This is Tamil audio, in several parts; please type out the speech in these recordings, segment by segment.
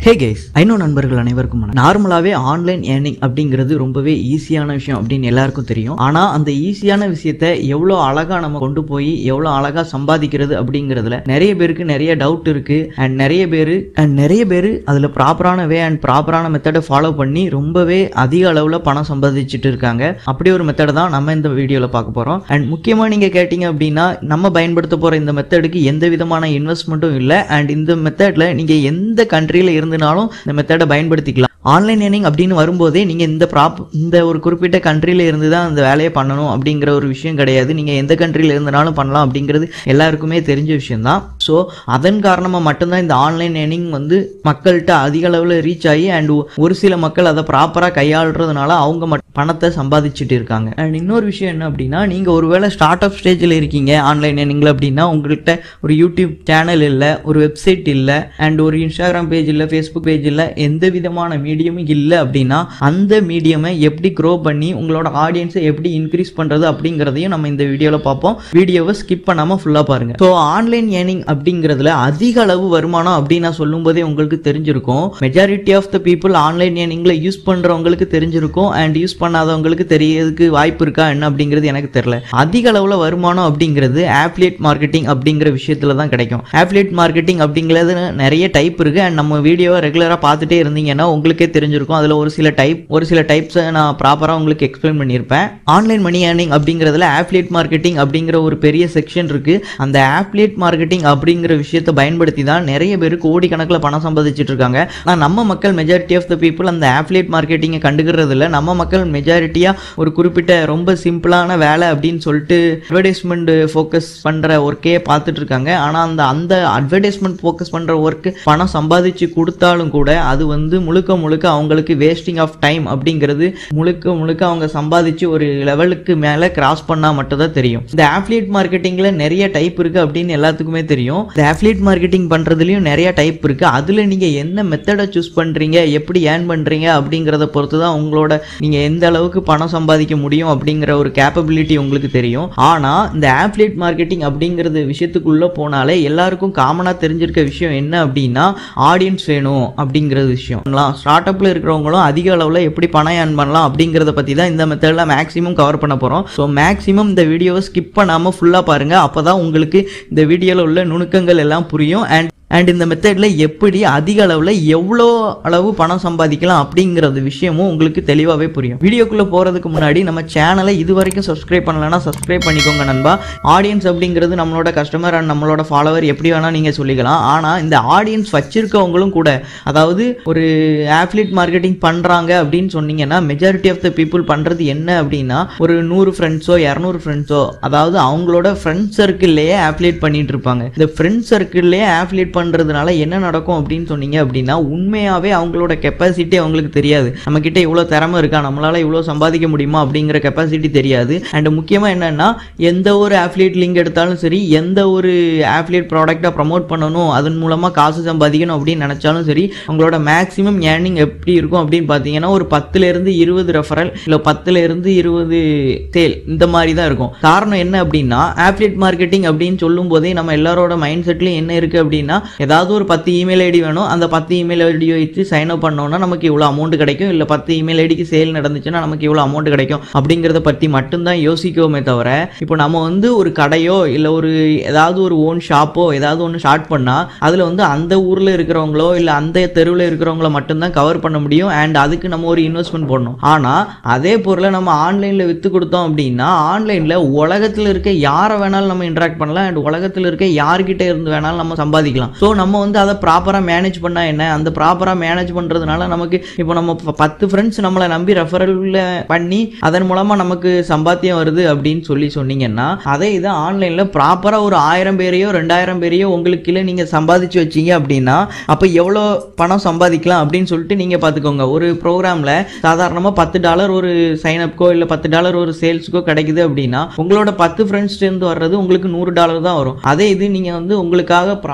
ஹே கைஸ் ஐநோ நண்பர்கள் அனைவருக்கும் வணக்கம் நார்மலாகவே ஆன்லைன் ஏர்னிங் அப்படிங்கிறது ரொம்பவே ஈஸியான விஷயம் அப்படின்னு எல்லாருக்கும் தெரியும் ஆனால் அந்த ஈஸியான விஷயத்த எவ்வளோ அழகாக நம்ம கொண்டு போய் எவ்வளோ அழகாக சம்பாதிக்கிறது அப்படிங்கிறதுல நிறைய பேருக்கு நிறைய டவுட் இருக்கு அண்ட் நிறைய பேர் அண்ட் நிறைய பேர் அதில் ப்ராப்பரான வே அண்ட் ப்ராப்பரான மெத்தடை ஃபாலோ பண்ணி ரொம்பவே அதிக அளவில் பணம் சம்பாதிச்சுட்டு இருக்காங்க அப்படி ஒரு மெத்தடை தான் நம்ம இந்த வீடியோவில் பார்க்க போகிறோம் அண்ட் முக்கியமாக நீங்கள் கேட்டிங்க அப்படின்னா நம்ம பயன்படுத்த போகிற இந்த மெத்தடுக்கு எந்த விதமான இன்வெஸ்ட்மெண்ட்டும் இல்லை அண்ட் இந்த மெத்தடில் நீங்கள் எந்த கண்ட்ரியில் இருந்துனாலும் இந்த மெத்தடை பயன்படுத்திக்கலாம் ஆன்லைன் ஏர்னிங் அப்படின்னு வரும்போதே நீங்கள் இந்த ப்ராப் இந்த ஒரு குறிப்பிட்ட கண்ட்ரியில் இருந்து தான் அந்த வேலையை பண்ணணும் அப்படிங்கிற ஒரு விஷயம் கிடையாது நீங்கள் எந்த கண்ட்ரியில் இருந்தனாலும் பண்ணலாம் அப்படிங்கிறது எல்லாருக்குமே தெரிஞ்ச விஷயம்தான் ஸோ அதன் காரணமாக மட்டும்தான் இந்த ஆன்லைன் ஏர்னிங் வந்து மக்கள்கிட்ட அதிக அளவில் ரீச் ஆகி அண்ட் ஒரு சில மக்கள் அதை ப்ராப்பராக கையாளுறதுனால அவங்க மட் பணத்தை சம்பாதிச்சுட்டு இருக்காங்க அண்ட் இன்னொரு விஷயம் என்ன அப்படின்னா நீங்கள் ஒருவேளை ஸ்டார்ட் அப் ஸ்டேஜில் இருக்கீங்க ஆன்லைன் ஏர்னிங்கில் அப்படின்னா உங்கள்கிட்ட ஒரு யூடியூப் சேனல் இல்லை ஒரு வெப்சைட் இல்லை அண்ட் ஒரு இன்ஸ்டாகிராம் பேஜ் இல்லை ஃபேஸ்புக் பேஜ் இல்லை எந்த விதமான மீடியமும் இல்லை அப்படின்னா அந்த மீடியமை எப்படி க்ரோ பண்ணி உங்களோட ஆடியன்ஸை எப்படி இன்க்ரீஸ் பண்ணுறது அப்படிங்கிறதையும் நம்ம இந்த வீடியோவில் பார்ப்போம் வீடியோவை ஸ்கிப் பண்ணாமல் ஃபுல்லாக பாருங்கள் ஸோ ஆன்லைன் ஏர்னிங் அப்படிங்கிறதுல அதிக அளவு வருமானம் அப்படின்னு நான் சொல்லும்போதே உங்களுக்கு தெரிஞ்சிருக்கும் majority of the people online ஏர்னிங்கில் யூஸ் பண்ணுறவங்களுக்கு தெரிஞ்சிருக்கும் அண்ட் யூஸ் பண்ணாதவங்களுக்கு தெரியறதுக்கு வாய்ப்பு இருக்கா என்ன அப்படிங்கிறது எனக்கு தெரியல அதிக அளவில் வருமானம் அப்படிங்கிறது ஆப்லியேட் மார்க்கெட்டிங் அப்படிங்கிற விஷயத்துல தான் கிடைக்கும் ஆப்லியேட் மார்க்கெட்டிங் அப்படிங்கிறது நிறைய டைப் இருக்கு அண்ட் நம்ம வீடியோவை ரெகுலராக பார்த்துட்டே இருந்தீங்கன்னா உங்களுக்கே தெரிஞ்சிருக்கும் அதில் ஒரு சில டைப் ஒரு சில டைப்ஸை நான் ப்ராப்பராக உங்களுக்கு எக்ஸ்பிளைன் பண்ணியிருப்பேன் ஆன்லைன் மணி ஏர்னிங் அப்படிங்கிறதுல ஆப்லியேட் மார்க்கெட்டிங் அப்படிங்கிற ஒரு பெரிய செக்ஷன் இருக்கு அந்த ஆப்லியேட் மார்க்கெட்டிங் அப்படிங்கிற விஷயத்தை பயன்படுத்தி தான் நிறைய பேர் கோடிக்கணக்கில் பணம் சம்பாதிச்சுட்டு இருக்காங்க ஆனால் நம்ம மக்கள் மெஜாரிட்டி ஆஃப் த பீப்புள் அந்த ஆப்லியேட் மார்க்கெட்டிங்கை கண்டுக்கிறது இல்லை நம்ம மக்கள் மெஜாரிட்டியாக ஒரு குறிப்பிட்ட ரொம்ப சிம்பிளான வேலை அப்படின்னு சொல்லிட்டு அட்வர்டைஸ்மெண்ட் ஃபோக்கஸ் பண்ணுற ஒர்க்கே பார்த்துட்டு இருக்காங்க ஆனால் அந்த அந்த அட்வர்டைஸ்மெண்ட் ஃபோக்கஸ் பண்ணுற ஒர்க்கு பணம் சம்பாதிச்சு கொடுத்தாலும் கூட அது வந்து முழுக்க முழுக்க அவங்களுக்கு வேஸ்டிங் ஆஃப் டைம் அப்படிங்கிறது முழுக்க முழுக்க அவங்க சம்பாதிச்சு ஒரு லெவலுக்கு மேலே கிராஸ் பண்ணால் மட்டும் தான் தெரியும் இந்த ஆஃப்லியேட் மார்க்கெட்டிங்கில் நிறைய டைப் இருக்குது அப்படின்னு எல்லாத்துக்குமே தெரியும் இந்த ஆஃப்லியேட் மார்க்கெட்டிங் பண்ணுறதுலையும் நிறைய டைப் இருக்குது அதில் நீங்கள் என்ன மெத்தடை சூஸ் பண்ணுறீங்க எப்படி ஏர்ன் பண்ணுறீங்க அப்படிங்கிறத பொறுத்து தான் உங்களோட நீங்கள் எந்த அளவுக்கு பணம் சம்பாதிக்க முடியும் அப்படிங்கிற ஒரு கேப்பபிலிட்டி உங்களுக்கு தெரியும் ஆனால் இந்த ஆஃப்லியேட் மார்க்கெட்டிங் அப்படிங்கிறது விஷயத்துக்குள்ளே போனாலே எல்லாருக்கும் காமனாக தெரிஞ்சிருக்க விஷயம் என்ன அப்படின்னா ஆடியன்ஸ் வேணும் அப்படிங்கிறது விஷயம் ஸ்டார்ட் அப்பில் இருக்கிறவங்களும் அதிக அளவில் எப்படி பணம் ஏர்ன் பண்ணலாம் அப்படிங்கிறத பற்றி தான் இந்த மெத்தடில் மேக்ஸிமம் கவர் பண்ண போகிறோம் ஸோ மேக்ஸிமம் இந்த வீடியோவை ஸ்கிப் பண்ணாமல் ஃபுல்லாக பாருங்கள் அப்போ தான் உங்களுக்கு இந்த வீடியோவில் உள்ள நுணுக்கங்கள் எல்லாம் புரியும் அண்ட் அண்ட் இந்த மெத்தடில் எப்படி அதிக அளவில் எவ்வளோ அளவு பணம் சம்பாதிக்கலாம் அப்படிங்கிறது விஷயமும் உங்களுக்கு தெளிவாகவே புரியும் வீடியோக்குள்ளே போகிறதுக்கு முன்னாடி நம்ம சேனலை இது வரைக்கும் சப்ஸ்கிரைப் பண்ணலன்னா சப்ஸ்கிரைப் பண்ணிக்கோங்க நண்பா ஆடியன்ஸ் அப்படிங்கிறது நம்மளோட கஸ்டமர் அண்ட் நம்மளோட ஃபாலோவர் எப்படி வேணால் நீங்கள் சொல்லிக்கலாம் ஆனால் இந்த ஆடியன்ஸ் வச்சிருக்கவங்களும் கூட அதாவது ஒரு ஆஃப்லிட் மார்க்கெட்டிங் பண்ணுறாங்க அப்படின்னு சொன்னீங்கன்னா மெஜாரிட்டி ஆஃப் த பீப்புள் பண்ணுறது என்ன அப்படின்னா ஒரு நூறு ஃப்ரெண்ட்ஸோ இரநூறு ஃப்ரெண்ட்ஸோ அதாவது அவங்களோட ஃப்ரெண்ட்ஸ் சர்க்கிள்லேயே ஆஃப்லேட் பண்ணிட்டு இருப்பாங்க இந்த ஃப்ரெண்ட்ஸ் சர்க்கிள்லேயே ஆஃப்லேட் பண்ணுறதுனால என்ன நடக்கும் அப்படின்னு சொன்னீங்க அப்படின்னா உண்மையாகவே அவங்களோட கெப்பாசிட்டி அவங்களுக்கு தெரியாது நம்மக்கிட்ட இவ்வளோ திறமை இருக்கா நம்மளால் இவ்வளோ சம்பாதிக்க முடியுமா அப்படிங்கிற கெப்பாசிட்டி தெரியாது அண்ட் முக்கியமாக என்னென்னா எந்த ஒரு ஆஃப்லேட் லிங்க் எடுத்தாலும் சரி எந்த ஒரு ஆஃப்லேட் ப்ராடக்டை ப்ரமோட் பண்ணணும் அதன் மூலமாக காசு சம்பாதிக்கணும் அப்படின்னு நினச்சாலும் சரி அவங்களோட மேக்ஸிமம் ஏர்னிங் எப்படி இருக்கும் அப்படின்னு பார்த்தீங்கன்னா ஒரு பத்துலேருந்து இருபது ரெஃபரல் இல்லை பத்துலேருந்து இருபது சேல் இந்த மாதிரி தான் இருக்கும் காரணம் என்ன அப்படின்னா ஆஃப்லேட் மார்க்கெட்டிங் அப்படின்னு சொல்லும் போதே நம்ம எல்லாரோட மைண்ட் செட்லேயும் என்ன இருக்குது அப்படின்னா ஏதாவது ஒரு பத்து இமெயில் ஐடி வேணும் அந்த பத்து இமெயில் ஐடி வச்சு சைன் அப் பண்ணோம்னா நமக்கு இவ்வளோ அமௌண்ட் கிடைக்கும் இல்லை பத்து இமெயில் ஐடிக்கு சேல் நடந்துச்சுன்னா நமக்கு இவ்வளோ அமௌண்ட் கிடைக்கும் அப்படிங்கிறத பற்றி மட்டும்தான் யோசிக்கோமே தவிர இப்போ நம்ம வந்து ஒரு கடையோ இல்லை ஒரு ஏதாவது ஒரு ஓன் ஷாப்போ ஏதாவது ஒன்று ஸ்டார்ட் பண்ணால் அதில் வந்து அந்த ஊரில் இருக்கிறவங்களோ இல்லை அந்த தெருவில் இருக்கிறவங்கள மட்டும்தான் கவர் பண்ண முடியும் அண்ட் அதுக்கு நம்ம ஒரு இன்வெஸ்ட்மெண்ட் போடணும் ஆனால் அதே பொருளை நம்ம ஆன்லைனில் விற்று கொடுத்தோம் அப்படின்னா ஆன்லைனில் உலகத்தில் இருக்க யாரை வேணாலும் நம்ம இன்ட்ராக்ட் பண்ணலாம் அண்ட் உலகத்தில் இருக்க யார்கிட்ட இருந்து வேணாலும் நம்ம சம்பாதிக்கலாம் ஸோ நம்ம வந்து அதை ப்ராப்பராக மேனேஜ் பண்ணால் என்ன அந்த ப்ராப்பராக மேனேஜ் பண்ணுறதுனால நமக்கு இப்போ நம்ம ப- பத்து ஃப்ரெண்ட்ஸ் நம்மளை நம்பி ரெஃபரலில் பண்ணி அதன் மூலமாக நமக்கு சம்பாத்தியம் வருது அப்படின்னு சொல்லி சொன்னீங்கன்னா அதே இதை ஆன்லைனில் ப்ராப்பராக ஒரு ஆயிரம் பேரையோ ரெண்டாயிரம் பேரையோ உங்களுக்கு கீழே நீங்கள் சம்பாதிச்சு வச்சீங்க அப்படின்னா அப்போ எவ்வளோ பணம் சம்பாதிக்கலாம் அப்படின்னு சொல்லிட்டு நீங்கள் பார்த்துக்கோங்க ஒரு ப்ரோக்ராமில் சாதாரணமாக பத்து டாலர் ஒரு சைன் அப்க்கோ இல்லை பத்து டாலர் ஒரு சேல்ஸுக்கோ கிடைக்குது அப்படின்னா உங்களோட பத்து ஃப்ரெண்ட்ஸ்லேருந்து வர்றது உங்களுக்கு நூறு டாலர் தான் வரும் அதே இது நீங்கள் வந்து உங்களுக்காக ப்ராப்பராக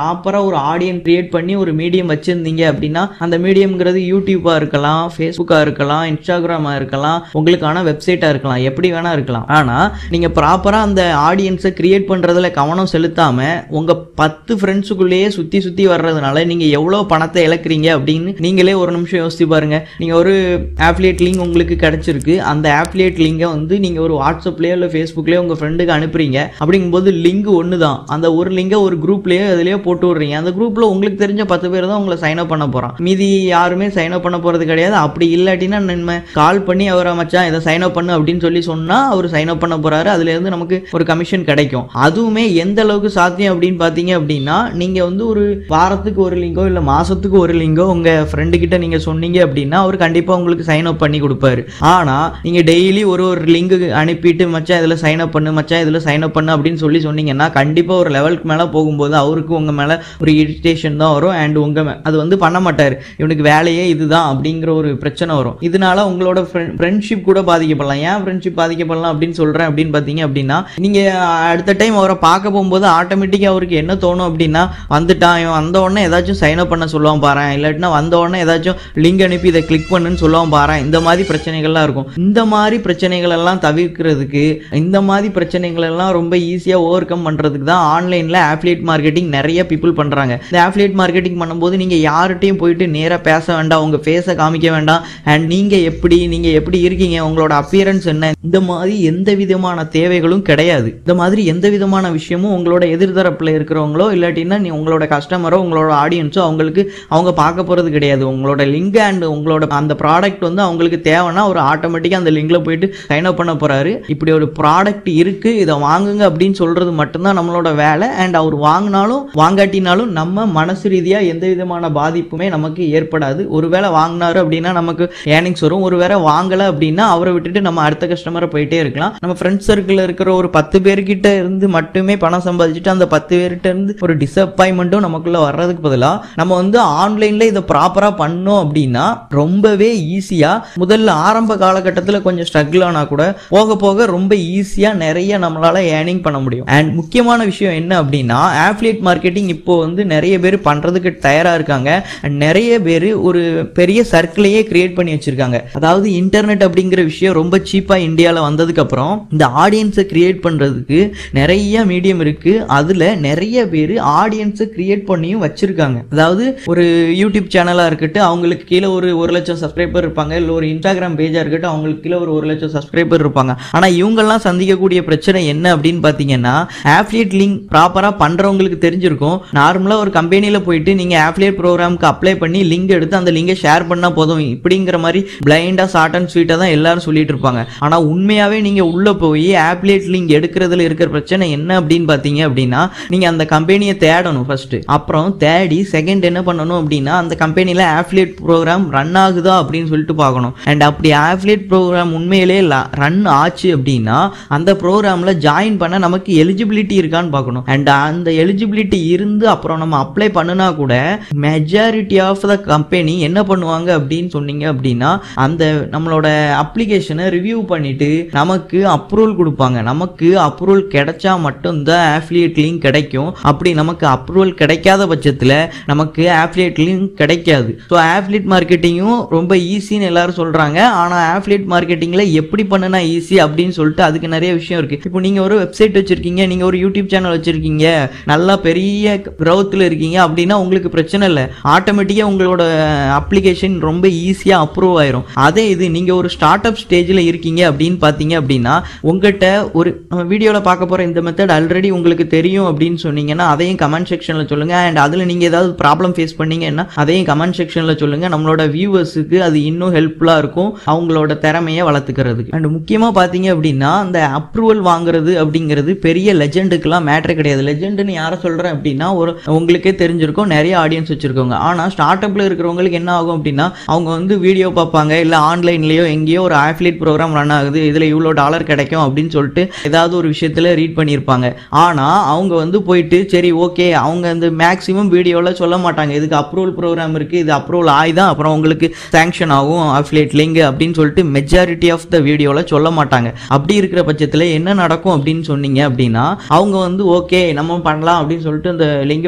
ஒரு ஆடியன்ஸ் கிரியேட் பண்ணி ஒரு மீடியம் வச்சிருந்தீங்க அப்படின்னா அந்த மீடியம்ங்கிறது யூடியூபா இருக்கலாம் ஃபேஸ்புக்கா இருக்கலாம் இன்ஸ்டாகிராமா இருக்கலாம் உங்களுக்கான வெப்சைட்டா இருக்கலாம் எப்படி வேணா இருக்கலாம் ஆனா நீங்க ப்ராப்பரா அந்த ஆடியன்ஸை கிரியேட் பண்றதுல கவனம் செலுத்தாம உங்க பத்து ஃப்ரெண்ட்ஸுக்குள்ளேயே சுத்தி சுத்தி வர்றதுனால நீங்க எவ்வளவு பணத்தை இழக்கிறீங்க அப்படின்னு நீங்களே ஒரு நிமிஷம் யோசிச்சு பாருங்க நீங்க ஒரு ஆஃப்லியேட் லிங்க் உங்களுக்கு கிடைச்சிருக்கு அந்த ஆஃப்லியேட் லிங்கை வந்து நீங்க ஒரு வாட்ஸ்அப்லயோ இல்லை ஃபேஸ்புக்லயோ உங்க ஃப்ரெண்டுக்கு அனுப்புறீங்க அப்படிங்கும்போது லிங்க் ஒன்று தான் அந்த ஒரு லிங்கை ஒரு குரூப்லயோ இதுலயோ போட்டு விடுறீங்க அந்த குரூப்ல உங்களுக்கு தெரிஞ்ச பத்து பேர் தான் உங்களை சைன் அப் பண்ண போறான் மீதி யாருமே சைன் அப் பண்ண போறது கிடையாது அப்படி இல்லாட்டினா நம்ம கால் பண்ணி அவரை மச்சான் இதை சைன் அப் பண்ணு அப்படின்னு சொல்லி சொன்னா அவர் சைன் அப் பண்ண போறாரு அதுல இருந்து நமக்கு ஒரு கமிஷன் கிடைக்கும் அதுவுமே எந்த அளவுக்கு சாத்தியம் அப்படின்னு பாத்தீங்க அப்படின்னா நீங்க வந்து ஒரு வாரத்துக்கு ஒரு லிங்கோ இல்ல மாசத்துக்கு ஒரு லிங்கோ உங்க ஃப்ரெண்டு கிட்ட நீங்க சொன்னீங்க அப்படின்னா அவர் கண்டிப்பா உங்களுக்கு சைன் அப் பண்ணி கொடுப்பாரு ஆனா நீங்க டெய்லி ஒரு ஒரு லிங்க் அனுப்பிட்டு மச்சான் இதுல சைன் அப் பண்ணு மச்சான் இதுல சைன் அப் பண்ணு அப்படின்னு சொல்லி சொன்னீங்கன்னா கண்டிப்பா ஒரு லெவலுக்கு மேல போகும்போது அவருக்கு உங்க மேல ஒரு இரிட்டேஷன் தான் வரும் அண்ட் உங்க மே- அது வந்து பண்ண மாட்டாரு இவனுக்கு வேலையே இதுதான் அப்படிங்கிற ஒரு பிரச்சனை வரும் இதனால உங்களோட ஃப்ரெண்ட்ஷிப் கூட பாதிக்கப்படலாம் ஏன் ஃப்ரெண்ட்ஷிப் பாதிக்கப்படலாம் அப்படின்னு சொல்றேன் அப்படின்னு பாத்தீங்க அப்படின்னா நீங்க அடுத்த டைம் அவரை பார்க்க போகும்போது ஆட்டோமேட்டிக்கா அவருக்கு என்ன தோணும் அப்படின்னா வந்துட்டான் இவன் வந்த உடனே ஏதாச்சும் சைன் அப் பண்ண சொல்லுவான் பாரு இல்லாட்டினா வந்த உடனே ஏதாச்சும் லிங்க் அனுப்பி இதை கிளிக் பண்ணுன்னு சொல்லுவான் பாரு இந்த மாதிரி பிரச்சனைகள்லாம் இருக்கும் இந்த மாதிரி பிரச்சனைகள் எல்லாம் தவிர்க்கிறதுக்கு இந்த மாதிரி பிரச்சனைகள் எல்லாம் ரொம்ப ஈஸியா ஓவர் கம் பண்றதுக்கு தான் ஆன்லைன்ல ஆஃப்லியேட் மார்க்கெட்டிங் நிறைய பீப்புள் பண்றாங்க இந்த ஆஃப்லியேட் மார்க்கெட்டிங் பண்ணும்போது நீங்க யார்கிட்டயும் போயிட்டு நேரா பேச வேண்டாம் உங்க ஃபேஸை காமிக்க வேண்டாம் அண்ட் நீங்க எப்படி நீங்க எப்படி இருக்கீங்க உங்களோட அப்பியரன்ஸ் என்ன இந்த மாதிரி எந்த விதமான தேவைகளும் கிடையாது இந்த மாதிரி எந்த விதமான விஷயமும் உங்களோட எதிர்தரப்புல இருக்கிறவங்களோ இல்லாட்டினா நீ உங்களோட கஸ்டமரோ உங்களோட ஆடியன்ஸோ அவங்களுக்கு அவங்க பார்க்க போறது கிடையாது உங்களோட லிங்க் அண்ட் உங்களோட அந்த ப்ராடக்ட் வந்து அவங்களுக்கு தேவைன்னா ஒரு ஆட்டோமேட்டிக்காக அந்த லிங்க்ல போயிட்டு சைன் அப் பண்ண போறாரு இப்படி ஒரு ப்ராடக்ட் இருக்கு இதை வாங்குங்க அப்படின்னு சொல்றது மட்டும்தான் நம்மளோட வேலை அண்ட் அவர் வாங்கினாலும் வாங்காட்டினாலும் நம்ம மனசு ரீதியா எந்த விதமான பாதிப்புமே நமக்கு ஏற்படாது ஒருவேளை வாங்கினாரு அப்படின்னா நமக்கு ஏர்னிங்ஸ் வரும் ஒருவேளை வாங்கல அப்படின்னா அவரை விட்டுட்டு நம்ம அடுத்த கஸ்டமரை போயிட்டே இருக்கலாம் நம்ம ஃப்ரெண்ட்ஸ் சர்க்கிள் இருக்கிற ஒரு பத்து பேர்கிட்ட இருந்து மட்டுமே பணம் சம்பாதிச்சுட்டு அந்த பத்து பேர்கிட்ட இருந்து ஒரு டிசப்பாயின்மெண்ட்டும் நமக்குள்ள வர்றதுக்கு பதிலா நம்ம வந்து ஆன்லைன்ல இதை ப்ராப்பரா பண்ணோம் அப்படின்னா ரொம்பவே ஈஸியா முதல்ல ஆரம்ப காலகட்டத்தில் கொஞ்சம் ஸ்ட்ரகிள் ஆனா கூட போக போக ரொம்ப ஈஸியா நிறைய நம்மளால ஏர்னிங் பண்ண முடியும் அண்ட் முக்கியமான விஷயம் என்ன அப்படின்னா ஆஃப்லியேட் மார்க்கெட்டிங் இப்போ வந்து நிறைய பேர் பண்றதுக்கு தயாரா இருக்காங்க and நிறைய பேர் ஒரு பெரிய சர்க்கிளையே கிரியேட் பண்ணி வச்சிருக்காங்க அதாவது இன்டர்நெட் அப்படிங்கிற விஷயம் ரொம்ப சீப்பா இந்தியாவில் வந்ததுக்கு அப்புறம் இந்த ஆடியன்ஸை கிரியேட் பண்றதுக்கு நிறைய மீடியம் இருக்கு அதுல நிறைய பேர் ஆடியன்ஸை கிரியேட் பண்ணியும் வச்சிருக்காங்க அதாவது ஒரு யூடியூப் சேனலா இருக்கட்டும் அவங்களுக்கு கீழே ஒரு ஒரு லட்சம் சப்ஸ்கிரைபர் இருப்பாங்க இல்ல ஒரு இன்ஸ்டாகிராம் பேஜா இருக்கட்டும் அவங்களுக்கு கீழே ஒரு ஒரு லட்சம் சப்ஸ்கிரைபர் இருப்பாங்க ஆனா இவங்கெல்லாம் சந்திக்கக்கூடிய பிரச்சனை என்ன அப்படின்னு பாத்தீங்கன்னா ஆஃப்லியேட் லிங்க் ப்ராப்பரா பண்றவங்களுக்கு தெரிஞ்சிருக்கும் நார்மலா ஒரு கம்பெனில போயிட்டு நீங்க ஆஃப்லியேட் ப்ரோக்ராம்க்கு அப்ளை பண்ணி லிங்க் எடுத்து அந்த லிங்கை ஷேர் பண்ணா போதும் இப்படிங்கிற மாதிரி பிளைண்டா ஷார்ட் அண்ட் ஸ்வீட்டா தான் எல்லாரும் சொல்லிட்டு இருப்பாங்க ஆனா உண்மையாவே நீங்க உள்ள போய் ஆப்லேட் லிங்க் எடுக்கிறதுல இருக்கிற பிரச்சனை என்ன அப்படின்னு பாத்தீங்க அப்படின்னா நீங்க அந்த கம்பெனியை தேடணும் ஃபர்ஸ்ட் அப்புறம் தேடி செகண்ட் என்ன பண்ணணும் அப்படின்னா அந்த கம்பெனில ஆஃப்லேட் ப்ரோக்ராம் ரன் ஆகுதா அப்படின்னு சொல்லிட்டு பார்க்கணும் அண்ட் அப்படி ஆஃப்லேட் ப்ரோக்ராம் உண்மையிலே ரன் ஆச்சு அப்படின்னா அந்த ப்ரோக்ராம்ல ஜாயின் பண்ண நமக்கு எலிஜிபிலிட்டி இருக்கான்னு பார்க்கணும் அண்ட் அந்த எலிஜிபிலிட்டி இருந்து அப்புறம் நம்ம அப்ளை பண்ணுனா கூட மெஜாரிட்டி ஆஃப் த கம்பெனி என்ன பண்ணுவாங்க அப்படின்னு சொன்னீங்க அப்படின்னா அந்த நம்மளோட அப்ளிகேஷனை ரிவ்யூ பண்ணிட்டு நமக்கு அப்ரூவல் கொடுப்பாங்க நமக்கு அப்ரூவல் கிடைச்சா மட்டும்தான் ஆஃப்லியேட் லிங்க் கிடைக்கும் அப்படி நமக்கு அப்ரூவல் கிடைக்காத பட்சத்தில் நமக்கு ஆஃப்லியேட் லிங்க் கிடைக்காது ஸோ ஆஃப்லியேட் மார்க்கெட்டிங்கும் ரொம்ப ஈஸின்னு எல்லாரும் சொல்றாங்க ஆனால் ஆஃப்லியேட் மார்க்கெட்டிங்ல எப்படி பண்ணுனா ஈஸி அப்படின்னு சொல்லிட்டு அதுக்கு நிறைய விஷயம் இருக்கு இப்போ நீங்க ஒரு வெப்சைட் வச்சிருக்கீங்க நீங்க ஒரு யூடியூப் சேனல் வச்சிருக்கீங்க நல்லா பெரிய growthல இருக்கீங்க அப்படின்னா உங்களுக்கு பிரச்சனை இல்லை ஆட்டோமேட்டிக்காக உங்களோட அப்ளிகேஷன் ரொம்ப ஈஸியாக அப்ரூவ் ஆயிரும் அதே இது நீங்க ஒரு ஸ்டார்ட் அப் ஸ்டேஜில் இருக்கீங்க அப்படின்னு பார்த்தீங்க அப்படின்னா உங்ககிட்ட ஒரு நம்ம வீடியோவில் பார்க்க போற இந்த மெத்தட் ஆல்ரெடி உங்களுக்கு தெரியும் அப்படின்னு சொன்னீங்கன்னா அதையும் கமெண்ட் செக்ஷனில் சொல்லுங்க அண்ட் அதில் நீங்க ஏதாவது ப்ராப்ளம் ஃபேஸ் பண்ணீங்கன்னா அதையும் கமெண்ட் செக்ஷனில் சொல்லுங்க நம்மளோட வியூவர்ஸுக்கு அது இன்னும் ஹெல்ப்ஃபுல்லாக இருக்கும் அவங்களோட திறமையை வளர்த்துக்கிறதுக்கு அண்ட் முக்கியமாக பார்த்தீங்க அப்படின்னா அந்த அப்ரூவல் வாங்குறது அப்படிங்கிறது பெரிய லெஜெண்டுக்கெல்லாம் மேட்ரு கிடையாது லெஜெண்டுன்னு யாரை சொல்கிறேன் அப்படின்னா ஒரு உங்களுக்கே தெரிஞ்சிருக்கும் நிறைய ஆடியன்ஸ் வச்சிருக்கோங்க ஆனால் ஸ்டார்ட் அப்பில் இருக்கிறவங்களுக்கு என்ன ஆகும் அப்படின்னா அவங்க வந்து வீடியோ பார்ப்பாங்க இல்லை ஆன்லைன்லேயோ எங்கேயோ ஒரு ஆஃப்லேட் ப்ரோக்ராம் ரன் ஆகுது இதில் இவ்வளோ டாலர் கிடைக்கும் அப்படின்னு சொல்லிட்டு ஏதாவது ஒரு விஷயத்தில் ரீட் பண்ணியிருப்பாங்க ஆனால் அவங்க வந்து போயிட்டு சரி ஓகே அவங்க இந்த மேக்ஸிமம் வீடியோவில் சொல்ல மாட்டாங்க இதுக்கு அப்ரூவல் ப்ரோக்ராம் இருக்குது இது அப்ரூவல் ஆகி தான் அப்புறம் உங்களுக்கு சாங்ஷன் ஆகும் அஃப்லேட் லிங்க் அப்படின்னு சொல்லிட்டு மெஜாரிட்டி ஆஃப் த வீடியோவில் சொல்ல மாட்டாங்க அப்படி இருக்கிற பட்சத்தில் என்ன நடக்கும் அப்படின்னு சொன்னீங்க அப்படின்னா அவங்க வந்து ஓகே நம்ம பண்ணலாம் அப்படின்னு சொல்லிட்டு அந்த லிங்கை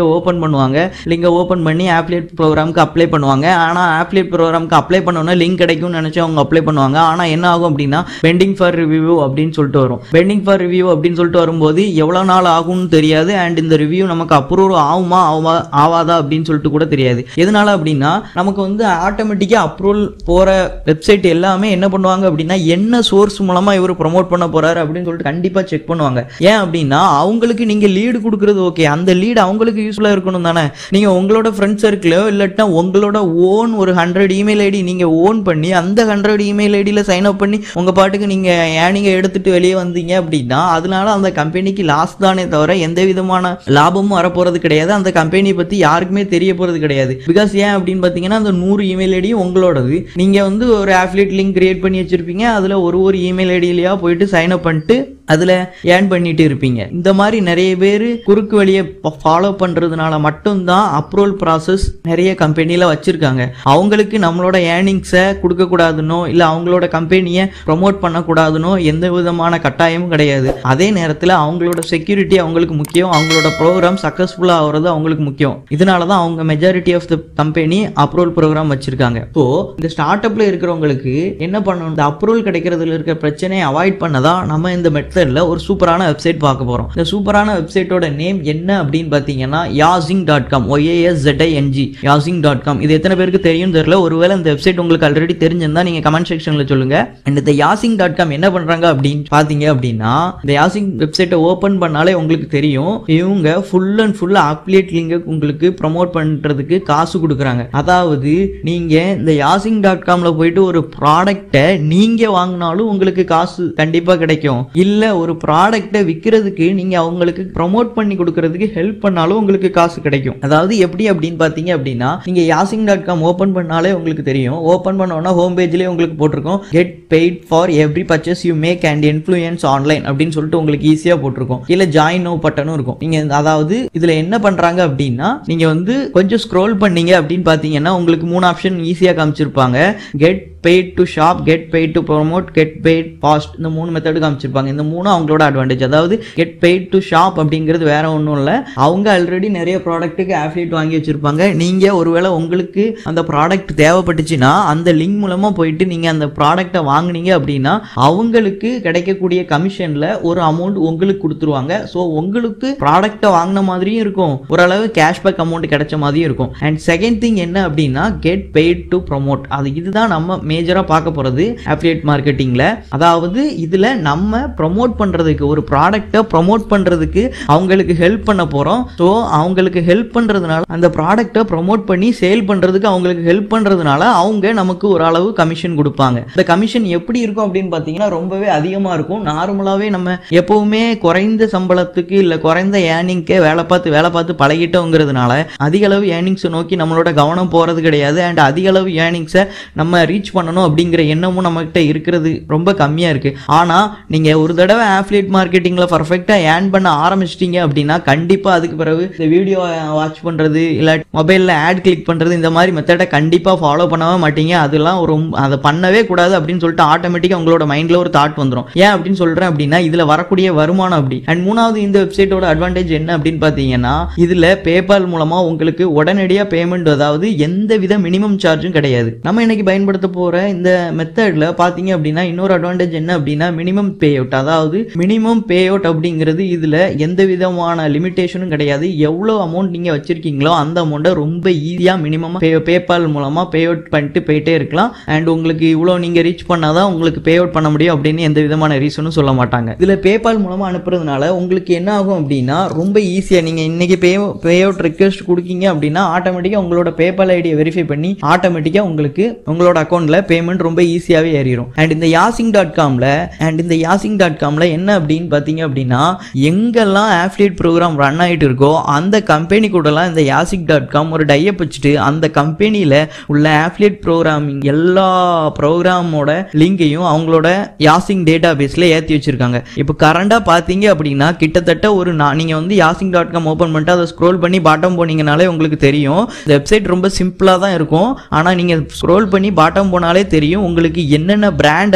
ஓப்பன் பண்ணுவாங்க லிங்கை ஓப்பன் பண்ணி ஆப்லேட் ப்ரோக்ராமுக்கு அப்ளை பண்ணுவாங்க ஆனால் ஆப்லேட் ப்ரோக்ராமுக்கு அப்ளை பண்ணோன்னா லிங்க் கிடைக்கும்னு நினச்சி அவங்க அப்ளை பண்ணுவாங்க ஆனால் என்ன ஆகும் அப்படின்னா பெண்டிங் ஃபார் ரிவ்யூ அப்படின்னு சொல்லிட்டு வரும் பெண்டிங் ஃபார் ரிவ்யூ அப்படின்னு சொல்லிட்டு வரும்போது எவ்வளோ நாள் ஆகும்னு தெரியாது அண்ட் இந்த ரிவ்யூ நமக்கு அப்ரூவ் ஆகுமா ஆவா ஆவாதா அப்படின்னு சொல்லிட்டு கூட தெரியாது எதனால அப்படின்னா நமக்கு வந்து ஆட்டோமேட்டிக்காக அப்ரூவல் போகிற வெப்சைட் எல்லாமே என்ன பண்ணுவாங்க அப்படின்னா என்ன சோர்ஸ் மூலமாக இவர் ப்ரொமோட் பண்ண போறாரு அப்படின்னு சொல்லிட்டு கண்டிப்பாக செக் பண்ணுவாங்க ஏன் அப்படின்னா அவங்களுக்கு நீங்கள் லீடு கொடுக்குறது ஓகே அந்த லீடு அவங்களுக்கு யூஸ்ஃபுல்லாக இருக்கணும் தானே நீங்கள் உங்களோட ஃப்ரெண்ட் சர்க்கிளோ இல்லாட்டினா உங்களோட ஓன் ஒரு ஹண்ட்ரட் இமெயில் ஐடி நீங்கள் ஓன் பண்ணி அந்த ஹண்ட்ரட் இமெயில் ஐடியில் சைன் அப் பண்ணி உங்கள் பாட்டுக்கு நீங்கள் ஏனிங்க எடுத்துட்டு வெளியே வந்தீங்க அப்படின்னா அதனால அந்த கம்பெனிக்கு லாஸ் தானே தவிர எந்த விதமான லாபமும் வரப்போறது கிடையாது அந்த கம்பெனி பற்றி யாருக்குமே தெரிய போகிறது கிடையாது பிகாஸ் ஏன் அப்படின்னு பார்த்தீங்கன்னா அந்த நூறு இமெயில் ஐடியும் உங்களோடது நீங்கள் வந்து ஒரு ஆஃப்லேட் லிங்க் கிரியேட் பண்ணி வச்சிருப்பீங்க அதில் ஒரு ஒரு இமெயில் ஐடியிலையா போயிட்டு சைன் அப் பண்ணிட்டு அதில் ஏர்ன் பண்ணிட்டு இருப்பீங்க இந்த மாதிரி நிறைய பேர் குறுக்கு வழியை ஃபாலோ பண்ணுறதுனால மட்டும்தான் அப்ரூவல் ப்ராசஸ் நிறைய கம்பெனியில் வச்சுருக்காங்க அவங்களுக்கு நம்மளோட ஏர்னிங்ஸை கொடுக்கக்கூடாதுனோ இல்லை அவங்களோட கம்பெனியை ப்ரொமோட் பண்ணக்கூடாதுனோ எந்த விதமான கட்டாயமும் கிடையாது அதே நேரத்தில் அவங்களோட செக்யூரிட்டி அவங்களுக்கு முக்கியம் அவங்களோட ப்ரோக்ராம் சக்ஸஸ்ஃபுல்லாக ஆகிறது அவங்களுக்கு முக்கியம் இதனால தான் அவங்க majority of the company approval program வச்சுருக்காங்க ஸோ இந்த ஸ்டார்ட் அப்பில் இருக்கிறவங்களுக்கு என்ன பண்ணணும் இந்த அப்ரூவல் கிடைக்கிறதுல இருக்க பிரச்சனையை அவாய்ட் பண்ண தான் நம்ம இந்த மெத்தடில் ஒரு சூப்பரான வெப்சைட் பார்க்க போகிறோம் இந்த சூப்பரான வெப்சைட்டோட நேம் என்ன அப்படின்னு பார்த்தீங்கன்னா Yaszing dot com Y A S Z I N G Yaszing dot com இது எத்தனை பேருக்கு தெரியும் தெரியல ஒருவேளை இந்த வெப்சைட் உங்களுக்கு ஆல்ரெடி தெரிஞ்சிருந்தா நீங்கள் கமெண்ட் செக்ஷனில் சொல்லுங்க அண்ட் இந்த யாசிங் டாட் காம் என்ன பண்ணுறாங்க அப்படின்னு பார்த்தீங்க அப்படின்னா இந்த யாசிங் வெப்சைட்டை ஓப்பன் பண்ணாலே உங்களுக்கு தெரியும் இவங்க ஃபுல் அண்ட் ஃபுல் அப்லேட் லிங்கை உங்களுக்கு ப்ரொமோட் பண்ணுறதுக்கு காசு கொடுக்குறாங்க அதாவது நீங்கள் இந்த யாசிங் டாட் காமில் போயிட்டு ஒரு ப்ராடக்டை நீங்கள் வாங்கினாலும் உங்களுக்கு காசு கண்டிப்பாக கிடைக்கும் இல்லை ஒரு ப்ராடக்டை விற்கிறதுக்கு நீங்கள் அவங்களுக்கு ப்ரொமோட் பண்ணி கொடுக்கறதுக்கு ஹெல்ப் பண்ணாலும் உங்களுக்கு காசு கிடைக்கும் அதாவது எப்படி அப்படின்னு பார்த்தீங்க அப்படின்னா நீங்கள் யாசிங் டாட் காம் ஓப்பன் பண்ணாலே உங்களுக்கு தெரியும் ஓப்பன் பண்ணோன்னா ஹோம் பேஜ்லேயே உங்களுக்கு போட்டிருக்கோம் get paid for every purchase you make and influence online அப்படின்னு சொல்லிட்டு உங்களுக்கு ஈஸியாக போட்டிருக்கோம் இல்லை ஜாயின் நோ பட்டனும் இருக்கும் நீங்கள் அதாவது இதில் என்ன பண்ணுறாங்க அப்படின்னா நீங்கள் வந்து கொஞ்சம் ஸ்க்ரோல் பண்ணீங்க அப்படின்னு பார்த்தீங்கன்னா உங்களுக்கு மூணு ஆப்ஷன் ஈஸியாக காமிச்சிருப்பாங்க get paid to shop get paid to promote get paid fast இந்த மூணு மெத்தடு காமிச்சிருப்பாங்க இந்த மூணும் அவங்களோட அட்வான்டேஜ் அதாவது கெட் பெய்ட் டு ஷாப் அப்படிங்கிறது வேற ஒன்றும் இல்லை அவங்க ஆல்ரெடி நிறைய ப்ராடக்ட்டுக்கு ஆஃப்லேட் வாங்கி வச்சிருப்பாங்க நீங்கள் ஒருவேளை உங்களுக்கு அந்த ப்ராடக்ட் தேவைப்பட்டுச்சுன்னா அந்த லிங்க் மூலமாக போயிட்டு நீங்கள் அந்த ப்ராடக்ட்டை வாங்குனீங்க அப்படின்னா அவங்களுக்கு கிடைக்கக்கூடிய கமிஷனில் ஒரு அமௌண்ட் உங்களுக்கு கொடுத்துருவாங்க ஸோ உங்களுக்கு ப்ராடக்ட்டை வாங்கின மாதிரியும் இருக்கும் ஓரளவு கேஷ்பேக் அமௌண்ட் கிடைச்ச மாதிரியும் இருக்கும் அண்ட் செகண்ட் திங் என்ன அப்படின்னா கெட் பெய்ட் டு ப்ரொமோட் அது இதுதான் நம்ம மேஜராக பார்க்க போகிறது அஃபிலியேட் மார்க்கெட்டிங்கில் அதாவது இதில் நம்ம ப்ரொமோட் பண்ணுறதுக்கு ஒரு ப்ராடக்டை ப்ரொமோட் பண்ணுறதுக்கு அவங்களுக்கு ஹெல்ப் பண்ண போகிறோம் ஸோ அவங்களுக்கு ஹெல்ப் பண்ணுறதுனால அந்த ப்ராடக்டை ப்ரொமோட் பண்ணி சேல் பண்ணுறதுக்கு அவங்களுக்கு ஹெல்ப் பண்ணுறதுனால அவங்க நமக்கு ஒரு அளவு கமிஷன் கொடுப்பாங்க இந்த கமிஷன் எப்படி இருக்கும் அப்படின்னு பார்த்தீங்கன்னா ரொம்பவே அதிகமாக இருக்கும் நார்மலாகவே நம்ம எப்பவுமே குறைந்த சம்பளத்துக்கு இல்லை குறைந்த ஏர்னிங்க்கே வேலை பார்த்து வேலை பார்த்து பழகிட்டோங்கிறதுனால அதிக அளவு ஏர்னிங்ஸை நோக்கி நம்மளோட கவனம் போகிறது கிடையாது அண்ட் அதிக அளவு ஏர்னிங்ஸை நம்ம ரீச் பண்ணணும் அப்படிங்கிற எண்ணமும் நம்மகிட்ட இருக்கிறது ரொம்ப கம்மியாக இருக்குது ஆனால் நீங்கள் ஒரு தடவை ஆஃப்லேட் மார்க்கெட்டிங்கில் பர்ஃபெக்டாக ஏர்ன் பண்ண ஆரம்பிச்சிட்டீங்க அப்படின்னா கண்டிப்பாக அதுக்கு பிறகு இந்த வீடியோ வாட்ச் பண்ணுறது இல்லை மொபைலில் ஆட் கிளிக் பண்ணுறது இந்த மாதிரி மெத்தடை கண்டிப்பாக ஃபாலோ பண்ணவே மாட்டீங்க அதெல்லாம் ரொம்ப அதை பண்ணவே கூடாது அப்படின்னு சொல்லிட்டு ஆட்டோமேட்டிக்காக உங்களோட மைண்டில் ஒரு தாட் வந்துடும் ஏன் அப்படின்னு சொல்கிறேன் அப்படின்னா இதில் வரக்கூடிய வருமானம் அப்படி அண்ட் மூணாவது இந்த வெப்சைட்டோட அட்வான்டேஜ் என்ன அப்படின்னு பார்த்தீங்கன்னா இதில் பேபால் மூலமாக உங்களுக்கு உடனடியாக பேமெண்ட் அதாவது எந்த வித மினிமம் சார்ஜும் கிடையாது நம்ம இன்னைக்கு பயன்படுத்த போகிற இந்த மெத்தடில் பார்த்தீங்க அப்படின்னா இன்னொரு அட்வான்டேஜ் என்ன அப்படின்னா மினிமம் பே அவுட் அதாவது மினிமம் பே அவுட் அப்படிங்கிறது இதில் எந்த விதமான லிமிட்டேஷனும் கிடையாது எவ்வளோ அமௌண்ட் நீங்கள் வச்சிருக்கீங்களோ அந்த அமௌண்ட்டை ரொம்ப ஈஸியாக மினிமம் பே பேபால் மூலமாக பே அவுட் பண்ணிட்டு போயிட்டே இருக்கலாம் அண்ட் உங்களுக்கு இவ்வளோ நீங்கள் ரீச் பண்ணாதான் உங்களுக்கு பே அவுட் பண்ண முடியும் அப்படின்னு எந்த விதமான ரீசனும் சொல்ல மாட்டாங்க இதில் பேபால் மூலமாக அனுப்புறதுனால உங்களுக்கு என்ன ஆகும் அப்படின்னா ரொம்ப ஈஸியாக நீங்கள் இன்னைக்கு பே பே அவுட் ரிக்வெஸ்ட் கொடுக்கீங்க அப்படின்னா ஆட்டோமேட்டிக்காக உங்களோட பேபால் ஐடியை வெரிஃபை பண்ணி ஆட்டோமேட்டிக்காக உங்களுக்கு உங்களோட அக்கௌண்ட்டில் பேமெண்ட் ரொம்ப ஈஸியாகவே ஏறிடும் அண்ட் இந்த யாசிங் டாட் காமில் அண்ட் இந்த யாசிங் டாட் காமில் என்ன அப்படின்னு பார்த்தீங்க அப்படின்னா எங்கெல்லாம் ஆஃப்லேட் ப்ரோக்ராம் ரன் ஆகிட்டு இருக்கோ அந்த கம்பெனி கூடலாம் இந்த யாசிக் டாட் காம் ஒரு டையப் வச்சுட்டு அந்த கம்பெனியில் உள்ள ஆஃப்லேட் ப்ரோக்ராமிங் எல்லா ப்ரோக்ராமோட லிங்கையும் அவங்களோட யாசிங் டேட்டா பேஸில் ஏற்றி வச்சிருக்காங்க இப்போ கரண்டாக பார்த்தீங்க அப்படின்னா கிட்டத்தட்ட ஒரு நான் நீங்கள் வந்து யாசிங் டாட் காம் ஓப்பன் பண்ணிட்டு அதை ஸ்க்ரோல் பண்ணி பாட்டம் போனீங்கனாலே உங்களுக்கு தெரியும் இந்த வெப்சைட் ரொம்ப சிம்பிளாக தான் இருக்கும் ஆனால் நீங்கள் ஸ்க்ரோல் பண்ணி பாட்டம் போனாலே தெரியும் உங்களுக்கு என்னென்ன பிராண்ட் எல்லாம்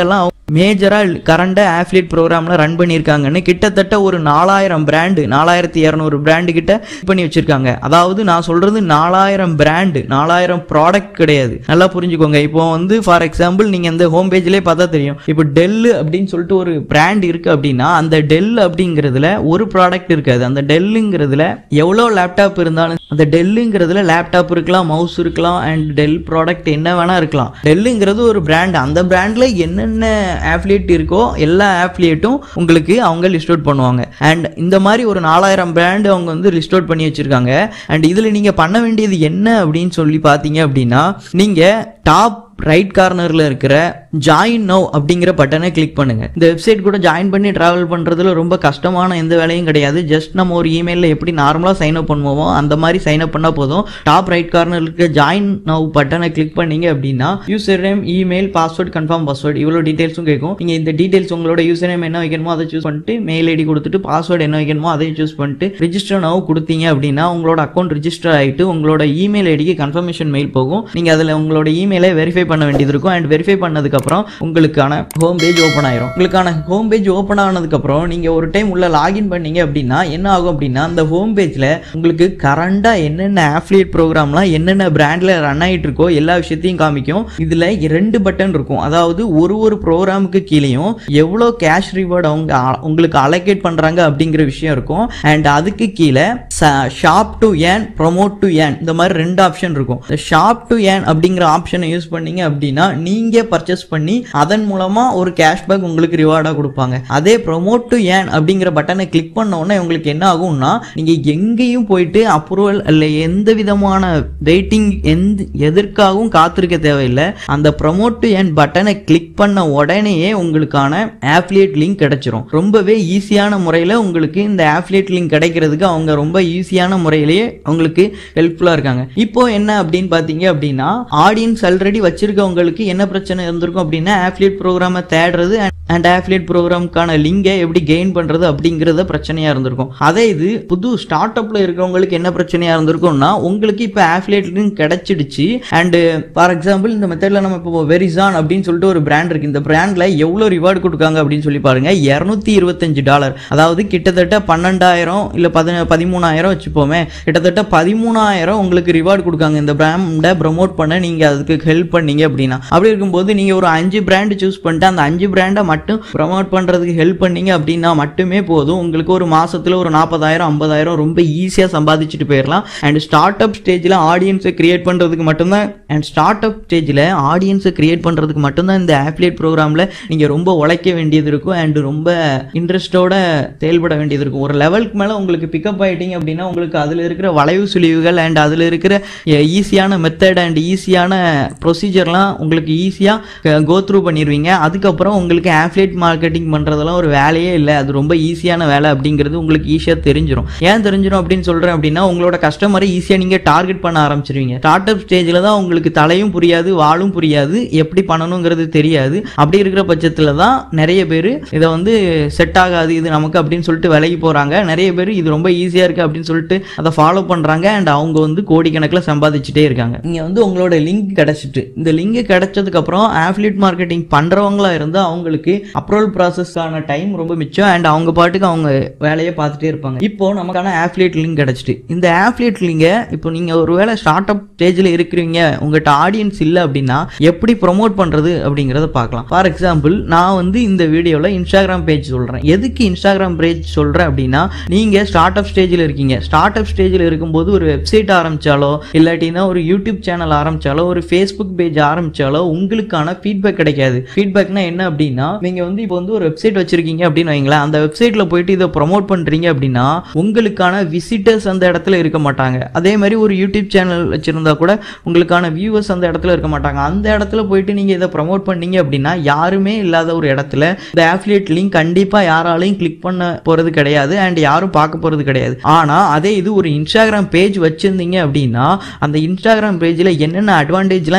மேஜராக கரண்டாக ஆஃப்லேட் ப்ரோக்ராமில் ரன் பண்ணியிருக்காங்கன்னு கிட்டத்தட்ட ஒரு நாலாயிரம் பிராண்டு நாலாயிரத்தி இரநூறு பிராண்டு கிட்ட பண்ணி வச்சிருக்காங்க அதாவது நான் சொல்றது நாலாயிரம் பிராண்டு நாலாயிரம் ப்ராடக்ட் கிடையாது நல்லா புரிஞ்சுக்கோங்க இப்போ வந்து ஃபார் எக்ஸாம்பிள் நீங்க இந்த ஹோம் பேஜ்லேயே பார்த்தா தெரியும் இப்போ டெல் அப்படின்னு சொல்லிட்டு ஒரு பிராண்ட் இருக்கு அப்படின்னா அந்த டெல் அப்படிங்கிறதுல ஒரு ப்ராடக்ட் இருக்காது அந்த டெல்லுங்கிறதுல எவ்வளோ லேப்டாப் இருந்தாலும் அந்த டெல்லுங்கிறதுல லேப்டாப் இருக்கலாம் மவுஸ் இருக்கலாம் அண்ட் டெல் ப்ராடக்ட் என்ன வேணா இருக்கலாம் டெல்லுங்கிறது ஒரு பிராண்ட் அந்த பிராண்ட்ல என்னென்ன ஆஃப்லியேட் இருக்கோ எல்லா ஆஃப்லியேட்டும் உங்களுக்கு அவங்க லிஸ்ட் அவுட் பண்ணுவாங்க அண்ட் இந்த மாதிரி ஒரு நாலாயிரம் பிராண்ட் அவங்க வந்து லிஸ்ட் அவுட் பண்ணி வச்சிருக்காங்க அண்ட் இதில் நீங்கள் பண்ண வேண்டியது என்ன அப்படின்னு சொல்லி பார்த்தீங்க அப்படின்னா நீங்கள் டாப் ரைட் கார்னரில் இருக்கிற ஜாயின் நோ அப்படிங்கிற பட்டனை கிளிக் பண்ணுங்க இந்த வெப்சைட் கூட ஜாயின் பண்ணி டிராவல் பண்ணுறதுல ரொம்ப கஷ்டமான எந்த வேலையும் கிடையாது ஜஸ்ட் நம்ம ஒரு இமெயிலில் எப்படி நார்மலாக சைன் அப் பண்ணுவோமோ அந்த மாதிரி சைன் அப் பண்ணால் போதும் டாப் ரைட் கார்னரில் இருக்கிற ஜாயின் நோ பட்டனை கிளிக் பண்ணீங்க அப்படின்னா user name email password confirm password இவ்வளோ டீட்டெயில்ஸும் கேட்கும் நீங்கள் இந்த டீட்டெயில்ஸ் உங்களோட யூசர் நேம் என்ன வைக்கணுமோ அதை சூஸ் பண்ணிட்டு மெயில் ஐடி கொடுத்துட்டு பாஸ்வேர்டு என்ன வைக்கணுமோ அதையும் சூஸ் பண்ணிட்டு ரிஜிஸ்டர் நோ கொடுத்தீங்க அப்படின்னா உங்களோட அக்கௌண்ட் ரிஜிஸ்டர் ஆகிட்டு உங்களோட இமெயில் ஐடிக்கு கன்ஃபர்மேஷன் மெயில் போகும் நீங்கள் அதில் உங்களோட இமெயிலை வெரிஃபை பண்ண வேண்டியது இருக்கும் அண்ட் வெரிஃபை பண்ணதுக்கப்புறம் உங்களுக்கான ஹோம் பேஜ் ஓப்பன் ஆயிரும் உங்களுக்கான ஹோம் பேஜ் ஓப்பன் ஆனதுக்கப்புறம் நீங்கள் ஒரு டைம் உள்ள லாகின் பண்ணீங்க அப்படின்னா என்ன ஆகும் அப்படின்னா அந்த ஹோம் பேஜில் உங்களுக்கு கரண்டாக என்னென்ன ஆஃப்லியேட் ப்ரோக்ராம்லாம் என்னென்ன பிராண்டில் ரன் ஆகிட்டு இருக்கோ எல்லா விஷயத்தையும் காமிக்கும் இதில் ரெண்டு பட்டன் இருக்கும் அதாவது ஒரு ஒரு ப்ரோக்ராமுக்கு கீழேயும் எவ்வளோ கேஷ் ரிவார்டு அவங்க அ- உங்களுக்கு அலோகேட் பண்ணுறாங்க அப்படிங்கிற விஷயம் இருக்கும் அண்ட் அதுக்கு கீழே shop to earn promote to earn இந்த மாதிரி ரெண்டு ஆப்ஷன் இருக்கும் இந்த ஷாப் டு ஏன் அப்படிங்கிற ஆப்ஷனை யூஸ் பண்ணீங்க அப்படின்னா நீங்கள் பர்ச்சேஸ் பண்ணி அதன் மூலமாக ஒரு கேஷ்பேக் உங்களுக்கு ரிவார்டாக கொடுப்பாங்க அதே ப்ரொமோட் டு ஏன் அப்படிங்கிற பட்டனை கிளிக் பண்ண உடனே உங்களுக்கு என்ன ஆகும்னா நீங்கள் எங்கேயும் போயிட்டு அப்ரூவல் இல்லை எந்த விதமான வெயிட்டிங் எந்த எதற்காகவும் காத்திருக்க தேவையில்லை அந்த ப்ரொமோட் டு ஏன் பட்டனை கிளிக் பண்ண உடனேயே உங்களுக்கான ஆஃப்லியேட் லிங்க் கிடைச்சிரும் ரொம்பவே ஈஸியான முறையில் உங்களுக்கு இந்த ஆஃப்லியேட் லிங்க் கிடைக்கிறதுக்கு அவங்க ரொம்ப ஈஸியான முறையிலேயே உங்களுக்கு ஹெல்ப்ஃபுல்லாக இருக்காங்க இப்போ என்ன அப்படின்னு பார்த்தீங்க அப்படின்னா ஆடியன்ஸ் ஆல்ரெடி வச்சிருக்கவங்களுக்கு என்ன பிரச்சனை இருந்திருக்கும் அப்படின்னா ஆஃப்லியேட் ப்ரோக்ராமை தேடுறது அண்ட் ஆஃப்லியேட் ப்ரோக்ராம்க்கான லிங்கை எப்படி கெயின் பண்ணுறது அப்படிங்கிறத பிரச்சனையாக இருந்திருக்கும் அதே இது புது ஸ்டார்ட் அப்பில் இருக்கிறவங்களுக்கு என்ன பிரச்சனையாக இருந்திருக்கும்னா உங்களுக்கு இப்போ ஆஃப்லியேட் லிங்க் கிடைச்சிடுச்சு அண்டு ஃபார் எக்ஸாம்பிள் இந்த மெத்தடில் நம்ம இப்போ வெரிசான் அப்படின்னு சொல்லிட்டு ஒரு பிராண்ட் இருக்கு இந்த பிராண்டில் எவ்வளோ ரிவார்டு கொடுக்காங்க அப்படின்னு சொல்லி பாருங்க இரநூத்தி இருபத்தஞ்சு டாலர் அதாவது கிட்டத்தட்ட பன்னெண்டாயிரம் இல்லை பதின பதிமூணாயிரம் வச்சுப்போமே கிட்டத்தட்ட பதிமூணாயிரம் உங்களுக்கு ரிவார்டு கொடுக்காங்க இந்த பிராண்டை ப்ரமோட் பண்ண நீங்கள் அதுக்கு ஹெல்ப் பண்ணீங்க அப்படின்னா அப்படி இருக்கும்போது நீங்கள் ஒரு அஞ்சு பிராண்டு சூஸ் பண்ணிட்டு அந்த அஞ்சு பிராண்டை மட்டும் ப்ரமோட் பண்ணுறதுக்கு ஹெல்ப் பண்ணீங்க அப்படின்னா மட்டுமே போதும் உங்களுக்கு ஒரு மாசத்துல ஒரு நாற்பதாயிரம் ஐம்பதாயிரம் ரொம்ப ஈஸியாக சம்பாதிச்சுட்டு போயிடலாம் அண்ட் ஸ்டார்ட் அப் ஸ்டேஜில் ஆடியன்ஸை கிரியேட் பண்ணுறதுக்கு மட்டும்தான் அண்ட் ஸ்டார்ட் அப் ஸ்டேஜில் ஆடியன்ஸை கிரியேட் பண்ணுறதுக்கு மட்டும்தான் இந்த ஆஃப்லியேட் ப்ரோக்ராமில் நீங்கள் ரொம்ப உழைக்க வேண்டியது இருக்கும் அண்ட் ரொம்ப இன்ட்ரெஸ்டோட செயல்பட வேண்டியது இருக்கும் ஒரு லெவலுக்கு மேலே உங்களுக்கு பிக்கப் ஆயிட்டீங்க அப்படின்னா உங்களுக்கு அதில் இருக்கிற வளைவு சுழிவுகள் அண்ட் அதில் இருக்கிற ஈஸியான மெத்தட் அண்ட் ஈஸியான ப்ரொசீஜர்லாம் உங்களுக்கு ஈஸியாக கோ த்ரூ பண்ணிடுவீங்க அதுக்கப்புறம் உங்களுக்கு ஆஃப்லேட் மார்க்கெட்டிங் பண்ணுறதெல்லாம் ஒரு வேலையே இல்லை அது ரொம்ப ஈஸியான வேலை அப்படிங்கிறது உங்களுக்கு ஈஸியாக தெரிஞ்சிடும் ஏன் தெரிஞ்சிடும் அப்படின்னு சொல்கிறேன் அப்படின்னா உங்களோட கஸ்டமரை ஈஸியாக நீங்கள் டார்கெட் பண்ண ஆரம்பிச்சிருவீங்க ஸ்டார்ட் அப் ஸ்டேஜில் தான் உங்களுக்கு தலையும் புரியாது வாழும் புரியாது எப்படி பண்ணணுங்கிறது தெரியாது அப்படி இருக்கிற பட்சத்தில் தான் நிறைய பேர் இதை வந்து செட் ஆகாது இது நமக்கு அப்படின்னு சொல்லிட்டு விலகி போகிறாங்க நிறைய பேர் இது ரொம்ப ஈஸியாக இருக்குது அப்படின்னு சொல்லிட்டு அதை ஃபாலோ பண்ணுறாங்க அண்ட் அவங்க வந்து கோடிக்கணக்கில் சம்பாதிச்சுட்டே இருக்காங்க நீங்கள் வந்து உங்களோட லிங்க் கிடச்சிட்டு இந்த லிங்க் கிடைச்சதுக்கப்புறம் ஆஃப்லிட் மார்க்கெட்டிங் பண்ணுறவங்களா இருந்தால் அவங்களுக்கு அப்ரூவல் ப்ராசஸ்க்கான டைம் ரொம்ப மிச்சம் அண்ட் அவங்க பாட்டுக்கு அவங்க வேலையை பார்த்துட்டே இருப்பாங்க இப்போ நமக்கான ஆஃப்லியேட் லிங்க் கிடச்சிட்டு இந்த ஆஃப்லியேட் லிங்கை இப்போ நீங்கள் ஒருவேளை ஸ்டார்ட் அப் ஸ்டேஜில் இருக்கிறீங்க உங்கள்கிட்ட ஆடியன்ஸ் இல்லை அப்படின்னா எப்படி ப்ரொமோட் பண்ணுறது அப்படிங்கிறத பார்க்கலாம் ஃபார் எக்ஸாம்பிள் நான் வந்து இந்த வீடியோவில் இன்ஸ்டாகிராம் பேஜ் சொல்கிறேன் எதுக்கு இன்ஸ்டாகிராம் பேஜ் சொல்கிறேன் அப்படின்னா நீங்கள் ஸ்டார்ட் அப் ஸ்டேஜில் இருக்கீங்க ஸ்டார்ட் அப் ஸ்டேஜில் இருக்கும்போது ஒரு வெப்சைட் ஆரம்பிச்சாலோ இல்லாட்டினா ஒரு யூடியூப் சேனல் ஆரம்பிச்சாலோ ஒரு ஃபேஸ்புக் பேஜ் ஆரம்பிச்சாலோ உங்களுக்கான ஃபீட்பேக் கிடைக்காது ஃபீட்பேக்னா என்ன அப்படின்னா நீங்கள் வந்து இப்போ வந்து ஒரு வெப்சைட் வச்சிருக்கீங்க அப்படின்னு வைங்களேன் அந்த வெப்சைட்டில் போயிட்டு இதை ப்ரொமோட் பண்ணுறீங்க அப்படின்னா உங்களுக்கான விசிட்டர்ஸ் அந்த இடத்துல இருக்க மாட்டாங்க அதே மாதிரி ஒரு யூடியூப் சேனல் வச்சிருந்தா கூட உங்களுக்கான வியூவர்ஸ் அந்த இடத்துல இருக்க மாட்டாங்க அந்த இடத்துல போயிட்டு நீங்கள் இதை ப்ரமோட் பண்ணீங்க அப்படின்னா யாருமே இல்லாத ஒரு இடத்துல இந்த ஆஃப்லியேட் லிங்க் கண்டிப்பாக யாராலையும் கிளிக் பண்ண போகிறது கிடையாது அண்ட் யாரும் பார்க்க போகிறது கிடையாது ஆனால் அதே இது ஒரு இன்ஸ்டாகிராம் பேஜ் வச்சுருந்தீங்க அப்படின்னா அந்த இன்ஸ்டாகிராம் பேஜில் என்னென்ன அட்வான்டேஜ்லாம் இருக்குது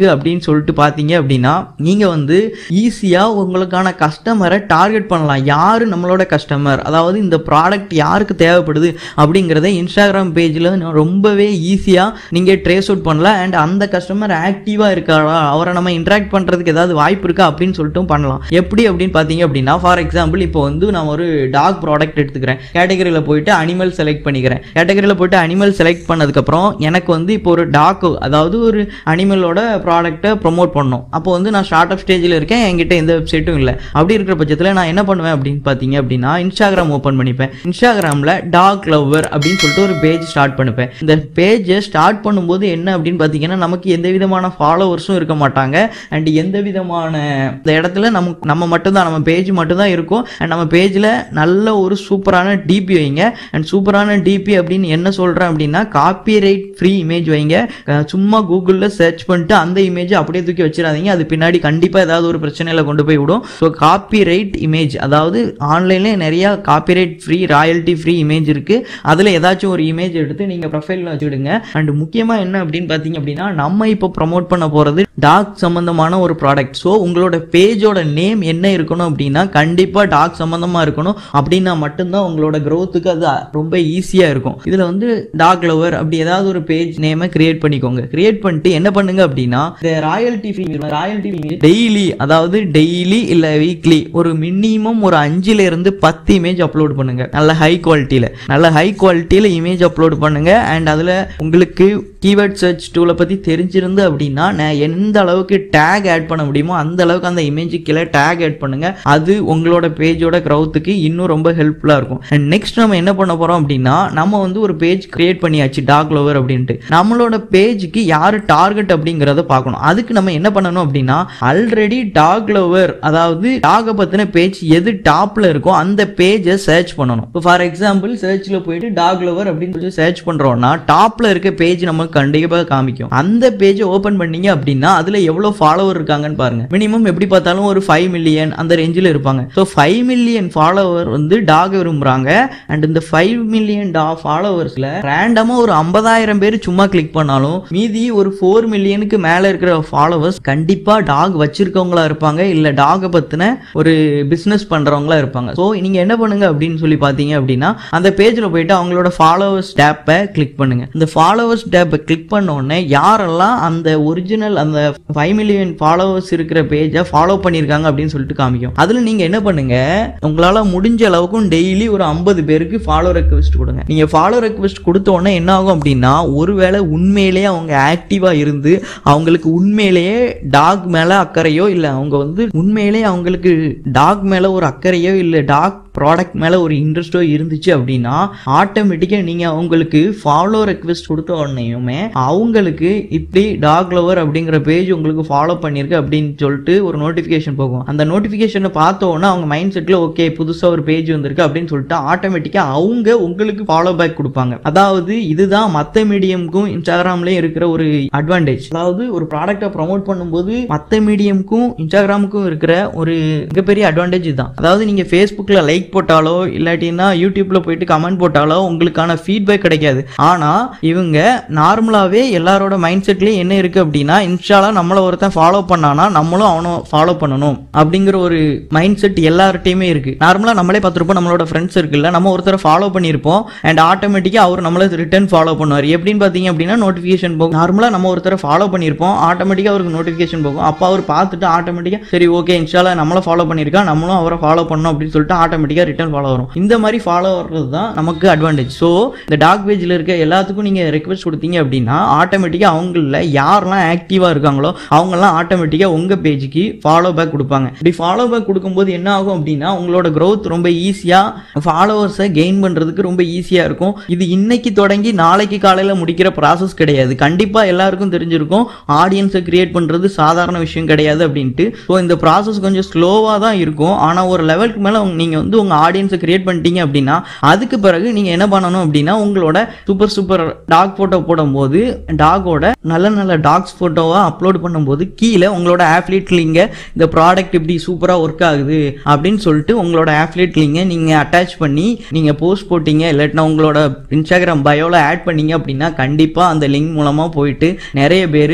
அப்படின்னு சொல்லிட்டு பார்த்தீங்க அப்படின்னா நீங்கள் வந்து ஈஸியாக உங்களுக்கான கஸ்டமரை டார்கெட் பண்ணலாம் யார் நம்மளோட கஸ்டமர் அதாவது இந்த ப்ராடக்ட் யாருக்கு தேவைப்படுது அப்படிங்கிறத இன்ஸ்டாகிராம் பேஜில் ரொம்பவே ஈஸியாக நீங்கள் ட்ரேஸ் அவுட் பண்ணலாம் அண்ட் அந்த கஸ்டமர் ஆக்டிவாக இருக்காரா அவரை நம்ம இன்ட்ராக்ட் பண்ணுறதுக்கு ஏதாவது வாய்ப்பு இருக்கா அப்படின்னு சொல்லிட்டும் பண்ணலாம் எப்படி அப்படின்னு பார்த்தீங்க அப்படின்னா ஃபார் எக்ஸாம்பிள் இப்போ வந்து நான் ஒரு டாக் ப்ராடக்ட் எடுத்துக்கிறேன் கேட்டகரியில் போயிட்டு அனிமல் செலக்ட் பண்ணிக்கிறேன் கேட்டகரியில் போயிட்டு அனிமல் செலக்ட் பண்ணதுக்கப்புறம் எனக்கு வந்து இப்போ ஒரு டாக் அதாவது ஒரு அனிமலோட ப்ராடக்ட்டை ப்ரொமோட் பண்ணணும் அப்போ வந்து நான் ஸ்டார்ட் அப் ஸ்டேஜில் இருக்கேன் என்கிட்ட எந்த வெப்சைட்டும் இல்லை அப்படி இருக்கிற பட்சத்தில் நான் என்ன பண்ணுவேன் அப்படின்னு பார்த்தீங்க அப்படின்னா இன்ஸ்டாகிராம் ஓப்பன் பண்ணிப்பேன் இன்ஸ்டாகிராமில் டாக் லவ்வர் அப்படின்னு சொல்லிட்டு ஒரு பேஜ் ஸ்டார்ட் பண்ணிப்பேன் இந்த பேஜை ஸ்டார்ட் பண்ணும்போது என்ன அப்படின்னு பார்த்தீங்கன்னா நமக்கு எந்த விதமான ஃபாலோவர்ஸும் இருக்க மாட்டாங்க அண்ட் எந்த விதமான இந்த இடத்துல நமக்கு நம்ம மட்டும்தான் நம்ம பேஜ் மட்டும்தான் இருக்கும் அண்ட் நம்ம பேஜில் நல்ல ஒரு சூப்பரான டிபி வைங்க அண்ட் சூப்பரான டிபி அப்படின்னு என்ன சொல்கிறேன் அப்படின்னா காப்பிரைட் ஃப்ரீ இமேஜ் வைங்க அஹ் சும்மா கூகுளில் சர்ச் பண்ணிட்டு அந்த இமேஜ் அப்படியே தூக்கி வச்சிடாதீங்க அது பின்னாடி கண்டிப்பாக ஏதாவது ஒரு பிரச்சனையில் கொண்டு போய் விடும் ஸோ காப்பிரைட் இமேஜ் அதாவது ஆன்லைன்லேயே நிறையா copyright free royalty free image இருக்குது அதில் ஏதாச்சும் ஒரு இமேஜ் எடுத்து நீங்கள் ப்ரொஃபைலில் வச்சுடுங்க அண்ட் முக்கியமாக என்ன அப்படின்னு பார்த்தீங்க அப்படின்னா நம்ம இப்போ ப்ரமோட் பண்ண போகிறது டாக் சம்மந்தமான ஒரு ப்ராடக்ட் ஸோ உங்களோட பேஜோட நேம் என்ன இருக்கணும் அப்படின்னா கண்டிப்பாக டாக் சம்மந்தமாக இருக்கணும் அப்படின்னா மட்டும்தான் உங்களோட க்ரோத்துக்கு அது ரொம்ப ஈஸியாக இருக்கும் இதில் வந்து டாக் லவர் அப்படி ஏதாவது ஒரு பேஜ் நேமை கிரியேட் பண்ணிக்கோங்க கிரியேட் பண்ணிட்டு என்ன பண்ணுங்க அப்படின்னா இந்த ராயல்ட்டி ஃபீ ராயல்ட்டி டெய்லி அதாவது டெய்லி இல்லை வீக்லி ஒரு மினிமம் ஒரு அஞ்சுல இருந்து பத்து இமேஜ் அப்லோட் பண்ணுங்க நல்ல ஹை குவாலிட்டியில் நல்ல ஹை குவாலிட்டியில் இமேஜ் அப்லோட் பண்ணுங்க அண்ட் அதில் உங்களுக்கு கீவேர்ட் சர்ச் டூலை பற்றி தெரிஞ்சிருந்து அப்படின்னா நான் எந்த அளவுக்கு டேக் ஆட் பண்ண முடியுமோ அந்த அளவுக்கு அந்த இமேஜுக்கு கீழே டேக் ஆட் பண்ணுங்க அது உங்களோட பேஜோட க்ரௌத்துக்கு இன்னும் ரொம்ப ஹெல்ப்ஃபுல்லாக இருக்கும் அண்ட் நெக்ஸ்ட் நம்ம என்ன பண்ண போகிறோம் அப்படின்னா நம்ம வந்து ஒரு பேஜ் கிரியேட் பண்ணியாச்சு டாக் லவர் அப்படின்ட்டு நம்மளோட பேஜுக்கு யார் டார்கெட் அப்படிங்கிறத பார்க்கணும் அதுக்கு நம்ம என்ன பண்ணணும் அப்படின்னா ஆல்ரெடி டாக் லவர் அதாவது டாகை பற்றின பேஜ் எது டாப்பில் இருக்கோ அந்த பேஜை சர்ச் பண்ணணும் இப்போ ஃபார் எக்ஸாம்பிள் சர்ச்சில் போயிட்டு டாக் லவர் அப்படின்னு சொல்லி சர்ச் பண்ணுறோம்னா டாப்பில் இருக்க பேஜ் நமக்கு கண்டிப்பாக காமிக்கும் அந்த பேஜை ஓப்பன் பண்ணீங்க அப்படின்னா அதில் எவ்வளோ ஃபாலோவர் இருக்காங்கன்னு பாருங்க மினிமம் எப்படி பார்த்தாலும் ஒரு ஃபைவ் மில்லியன் அந்த ரேஞ்சில் இருப்பாங்க ஸோ ஃபைவ் மில்லியன் ஃபாலோவர் வந்து டாக் விரும்புகிறாங்க அண்ட் இந்த ஃபைவ் மில்லியன் டா ஃபாலோவர்ஸில் ரேண்டமாக ஒரு ஐம்பதாயிரம் பேர் சும்மா கிளிக் பண்ணாலும் மீதி ஒரு ஃபோர் மில்லியனுக்கு மேலே இருக்கிற ஃபாலோவர்ஸ் கண்டிப்பாக டாக் வச்சிருக்கவங்களா இருப்பாங்க இல்லை டாகை பற்றின ஒரு பிஸ்னஸ் பண்ணுறவங்களா இருப்பாங்க ஸோ நீங்கள் என்ன பண்ணுங்க அப்படின்னு சொல்லி பார்த்தீங்க அப்படின்னா அந்த பேஜில் போயிட்டு அவங்களோட ஃபாலோவர்ஸ் டேப்பை கிளிக் பண்ணுங்க இந்த ஃபாலோவர்ஸ் டேப்பை கிளிக் பண்ண உடனே யாரெல்லாம் அந்த ஒரிஜினல் அந்த ஃபைவ் மில்லியன் ஃபாலோவர்ஸ் இருக்கிற பேஜை ஃபாலோ பண்ணியிருக்காங்க அப்படின்னு சொல்லிட்டு காமிக்கும் அதில் நீங்கள் என்ன பண்ணுங்க உங்களால் முடிஞ்ச அளவுக்கும் டெய்லி ஒரு ஐம்பது பேருக்கு ஃபாலோ ரெக்வெஸ்ட் கொடுங்க நீங்கள் ஃபாலோ ரெக்வெஸ்ட் கொடுத்த உடனே என்ன ஆகும் அப்படின்னா ஒருவேளை உண்மையிலேயே அவங்க ஆக்டிவாக இருந்து அவங்களுக்கு உண்மையிலேயே டாக் மேலே அக்கறையோ இல்லை அவங்க வந்து உண்மையிலேயே அவங்களுக்கு டாக் மேலே ஒரு அக்கறையோ இல்லை டாக் ப்ராடக்ட் மேலே ஒரு இன்ட்ரெஸ்ட்டோ இருந்துச்சு அப்படின்னா ஆட்டோமேட்டிக்காக நீங்கள் அவங்களுக்கு ஃபாலோ ரெக்வெஸ்ட் கொடுத்த உடனேயுமே அவங்களுக்கு இப்படி டாக் லவர் அப்படிங்கிற பேஜ் உங்களுக்கு ஃபாலோ பண்ணியிருக்கு அப்படின்னு சொல்லிட்டு ஒரு நோட்டிஃபிகேஷன் போகும் அந்த நோட்டிஃபிகேஷனை பார்த்த உடனே அவங்க மைண்ட் செட்டில் ஓகே புதுசாக ஒரு பேஜ் வந்திருக்கு அப்படின்னு சொல்லிட்டு ஆட்டோமேட்டிக்காக அவங்க உங்களுக்கு ஃபாலோ பேக் கொடுப்பாங்க அதாவது இதுதான் மற்ற மீடியமுக்கும் இன்ஸ்டாகிராம்லேயும் இருக்கிற ஒரு அட்வான்டேஜ் அதாவது ஒரு ப்ராடக்ட்டை ப்ரமோட் பண்ணும்போது மற்ற மீடியமுக்கும் இன்ஸ்டாகிராமுக்கும் இருக்கிற ஒரு மிகப்பெரிய அட்வான்டேஜ் இதுதான் அதாவது நீங்கள் ஃபேஸ்புக்கில் லைக் போட்டாலோ இல்லாட்டினா யூடியூப்ல போயிட்டு கமெண்ட் போட்டாலோ உங்களுக்கான ஃபீட்பேக் கிடைக்காது ஆனால் இவங்க நார்மலாகவே எல்லாரோட மைண்ட் செட்லேயும் என்ன இருக்குது அப்படின்னா இன்ஸ்டால நம்மளை ஒருத்தன் ஃபாலோ பண்ணானா நம்மளும் அவனும் ஃபாலோ பண்ணணும் அப்படிங்கிற ஒரு மைண்ட் செட் எல்லார்ட்டையுமே இருக்கு நார்மலாக நம்மளே பார்த்துருப்போம் நம்மளோட ஃப்ரெண்ட்ஸ் இருக்குல்ல நம்ம ஒருத்தரை ஃபாலோ பண்ணியிருப்போம் அண்ட் ஆட்டோமேட்டிக்காக அவர் நம்மளை ரிட்டர்ன் ஃபாலோ பண்ணுவார் எப்படின்னு பார்த்தீங்க அப்படின்னா நோட்டிஃபிகேஷன் போகும் நார்மலாக நம்ம ஒருத்தரை ஃபாலோ பண்ணியிருப்போம் ஆட்டோமேட்டிக்காக அவருக்கு நோட்டிஃபிகேஷன் போகும் அப்போ அவர் பார்த்துட்டு ஆட்டோமேட்டிக்காக சரி ஓகே இன்ஸ்டால நம்மளை ஃபாலோ பண்ணியிருக்கா நம்மளும் அவரை ஃபாலோ பண்ணணும் அப்படின்னு சொல்லிட்டு ஆட்டோமேட்டிக்காக ரிட்டர்ன் ஃபாலோ வரும் இந்த மாதிரி ஃபாலோ வர்றது தான் நமக்கு அட்வான்டேஜ் ஸோ இந்த டாக் பேஜில் இருக்க எல்லாத்துக்கும் நீங்கள் ரெக்வெஸ்ட் கொடுத்தீங்க அப்படின்னா ஆட்டோமேட்டிக்காக அவங்கள யாரெல்லாம் ஆக்டிவாக இருக்காங்களோ அவங்கெல்லாம் ஆட்டோமேட்டிக்காக உங்கள் பேஜுக்கு ஃபாலோ பேக் கொடுப்பாங்க இப்படி ஃபாலோ பேக் கொடுக்கும்போது என்ன ஆகும் அப்படின்னா உங்களோட growth ரொம்ப ஈஸியாக ஃபாலோவர்ஸை கெயின் பண்ணுறதுக்கு ரொம்ப ஈஸியாக இருக்கும் இது இன்னைக்கு தொடங்கி நாளைக்கு காலையில் முடிக்கிற ப்ராசஸ் கிடையாது கண்டிப்பாக எல்லாருக்கும் தெரிஞ்சிருக்கும் ஆடியன்ஸை கிரியேட் பண்ணுறது சாதாரண விஷயம் கிடையாது அப்படின்ட்டு ஸோ இந்த ப்ராசஸ் கொஞ்சம் ஸ்லோவாக தான் இருக்கும் ஆனால் ஒரு லெவலுக்கு மேலே நீங்கள் வந்து உங்கள் ஆடியன்ஸை கிரியேட் பண்ணிட்டீங்க அப்படின்னா அதுக்கு பிறகு நீங்கள் என்ன பண்ணணும் அப்படின்னா உங்களோட சூப்பர் சூப்பர் டாக் ஃபோட்டோ போடும்போது டாகோட நல்ல நல்ல டாக்ஸ் ஃபோட்டோவாக அப்லோட் பண்ணும்போது கீழே உங்களோட ஆஃப்லேட் லிங்கை இந்த ப்ராடக்ட் இப்படி சூப்பராக ஒர்க் ஆகுது அப்படின்னு சொல்லிட்டு உங்களோட ஆஃப்லேட் லிங்கை நீங்கள் அட்டாச் பண்ணி நீங்கள் போஸ்ட் போட்டீங்க இல்லாட்டினா உங்களோட இன்ஸ்டாகிராம் பயோவில் ஆட் பண்ணீங்க அப்படின்னா கண்டிப்பாக அந்த லிங்க் மூலமாக போயிட்டு நிறைய பேர் அந்த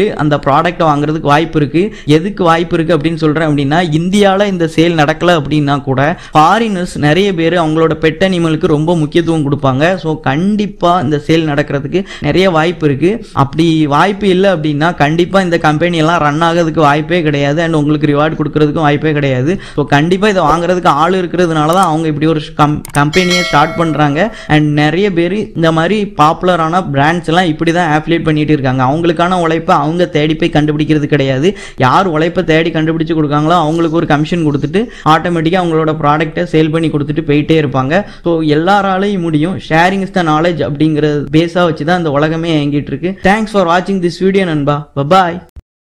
ப்ராடக்ட்டை வாங்குறதுக்கு வாய்ப்பு இருக்கு எதுக்கு வாய்ப்பு இருக்கு அப்படின்னு சொல்றேன் அப்படின்னா இந்தியாவில் இந்த சேல் நடக்கல அப்படின்னா கூட ஃபாரினர்ஸ் நிறைய பேர் அவங்களோட பெட் அனிமலுக்கு ரொம்ப முக்கியத்துவம் கொடுப்பாங்க ஸோ கண்டிப்பாக இந்த சேல் நடக்கிறதுக்கு நிறைய வாய்ப்பு இருக்கு அப்படி வாய்ப்பு இல்லை அப்படின்னா கண்டிப்பாக இந்த கம்பெனி எல்லாம் ரன் ஆகிறதுக்கு வாய்ப்பே கிடையாது அண்ட் உங்களுக்கு ரிவார்டு கொடுக்கறதுக்கும் வாய்ப்பே கிடையாது ஸோ கண்டிப்பாக இதை வாங்குறதுக்கு ஆள் இருக்கிறதுனால தான் அவங்க இப்படி ஒரு கம் கம்பெனியை ஸ்டார்ட் பண்ணுறாங்க அண்ட் நிறைய பேர் இந்த மாதிரி பாப்புலரான பிராண்ட்ஸ் எல்லாம் இப்படி தான் ஆஃபிலியேட் பண்ணிட்டு இருக்காங்க அவங்களுக்கான உழைப்பை அவங்க தேடி போய் கண்டுபிடிக்கிறது கிடையாது யார் உழைப்பை தேடி கண்டுபிடிச்சு கொடுக்காங்களோ அவங்களுக்கு ஒரு கமிஷன் கொடுத்துட்டு ஆட்டோமேட்டிக்காக அவங்களோட ப்ராடக்ட்டை சேல் பண்ணி கொடுத்துட்டு போயிட்டே இருப்பாங்க ஸோ எல்லாராலையும் முடியும் ஷேரிங் இஸ் த நாலேஜ் அப்படிங்கிற பேஸாக வச்சு தான் இந்த உலகமே இயங்கிட்டு இருக்கு தேங்க்ஸ் ஃபார் வாட்சிங் திஸ் வீடியோ நண்பா பபாய்